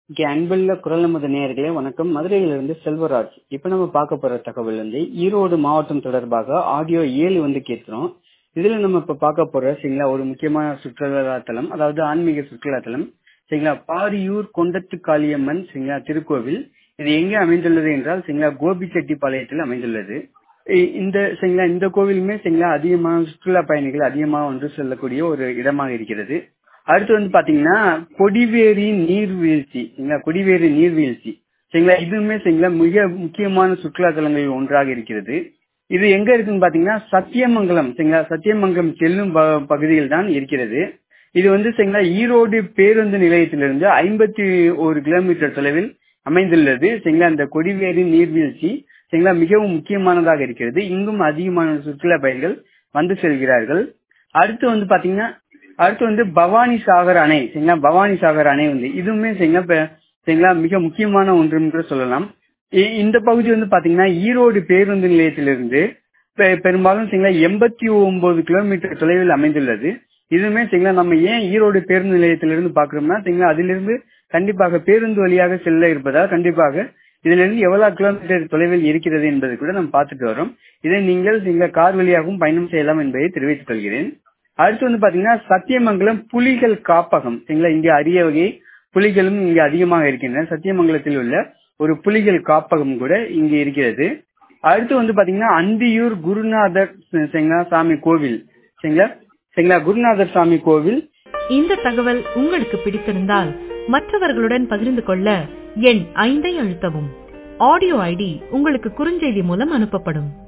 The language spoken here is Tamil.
இங்கே அன்புள்ள குரல் நமது நேயர்களே வணக்கம் மதுரையிலிருந்து செல்வராஜ் இப்ப நம்ம பார்க்க போற தகவல் வந்து ஈரோடு மாவட்டம் தொடர்பாக ஆடியோ ஏழு வந்து கேட்கிறோம் இதுல நம்ம இப்ப பார்க்க போற சரிங்களா ஒரு முக்கியமான சுற்றுலா தலம் அதாவது ஆன்மீக சுற்றுலா தலம் சரிங்களா பாரியூர் கொண்டத்து காளியம்மன் சரிங்களா திருக்கோவில் இது எங்கே அமைந்துள்ளது என்றால் சரிங்களா கோபிச்செட்டிப்பாளையத்தில் அமைந்துள்ளது இ- இந்த சரிங்களா இந்த கோவிலுமே சரிங்களா அதிகமான சுற்றுலா பயணிகள் அதிகமாக வந்து செல்லக்கூடிய ஒரு இடமாக இருக்கிறது அடுத்து வந்து பாத்தீங்கன்னா கொடிவேரி நீர்வீழ்ச்சி சரிங்களா கொடிவேரி நீர்வீழ்ச்சி சரிங்களா இதுவுமே சரிங்களா மிக முக்கியமான சுற்றுலா தலங்களில் ஒன்றாக இருக்கிறது இது எங்க இருக்குன்னு பாத்தீங்கன்னா சத்தியமங்கலம் சரிங்களா சத்தியமங்கலம் செல்லும் ப- பகுதியில் தான் இருக்கிறது இது வந்து சரிங்களா ஈரோடு பேருந்து நிலையத்திலிருந்து ஐம்பத்தி ஒரு கிலோமீட்டர் தொலைவில் அமைந்துள்ளது சரிங்களா இந்த கொடிவேரி நீர்வீழ்ச்சி சரிங்களா மிகவும் முக்கியமானதாக இருக்கிறது இங்கும் அதிகமான சுற்றுலா பயணிகள் வந்து செல்கிறார்கள் அடுத்து வந்து பாத்தீங்கன்னா அடுத்து வந்து பவானி சாகர் அணை சரிங்களா பவானி சாகர் அணை வந்து இதுவுமே சரிங்களா இப்ப சரிங்களா மிக முக்கியமான ஒன்றுன்னு கூட சொல்லலாம் இ- இந்த பகுதி வந்து பாத்தீங்கன்னா ஈரோடு பேருந்து நிலையத்திலிருந்து பெ- பெரும்பாலும் சரிங்களா எண்பத்தி ஒன்பது கிலோமீட்டர் தொலைவில் அமைந்துள்ளது இதுவுமே சரிங்களா நம்ம ஏன் ஈரோடு பேருந்து நிலையத்திலிருந்து பாக்குறோம்னா சரிங்களா அதிலிருந்து கண்டிப்பாக பேருந்து வழியாக செல்ல இருப்பதால் கண்டிப்பாக இதிலிருந்து எவ்வளவு கிலோமீட்டர் தொலைவில் இருக்கிறது என்பதை கூட நம்ம பார்த்துட்டு வரோம் இதை நீங்கள் சரிங்களா கார் வழியாகவும் பயணம் செய்யலாம் என்பதை தெரிவித்துக் கொள்கிறேன் அடுத்து வந்து பாத்தீங்கன்னா சத்தியமங்கலம் புலிகள் காப்பகம் சரிங்களா இங்கே அரிய வகை புலிகளும் இங்கே அதிகமாக இருக்கின்றன சத்தியமங்கலத்தில் உள்ள ஒரு புலிகள் காப்பகம் கூட இங்கே இருக்கிறது அடுத்து வந்து பாத்தீங்கன்னா அந்தியூர் குருநாதர் சரிங்களா சாமி கோவில் சரிங்களா சரிங்களா குருநாதர் சாமி கோவில் இந்த தகவல் உங்களுக்கு பிடித்திருந்தால் மற்றவர்களுடன் பகிர்ந்து கொள்ள எண் ஐந்தை அழுத்தவும் ஆடியோ ஐடி உங்களுக்கு குறுஞ்செய்தி மூலம் அனுப்பப்படும்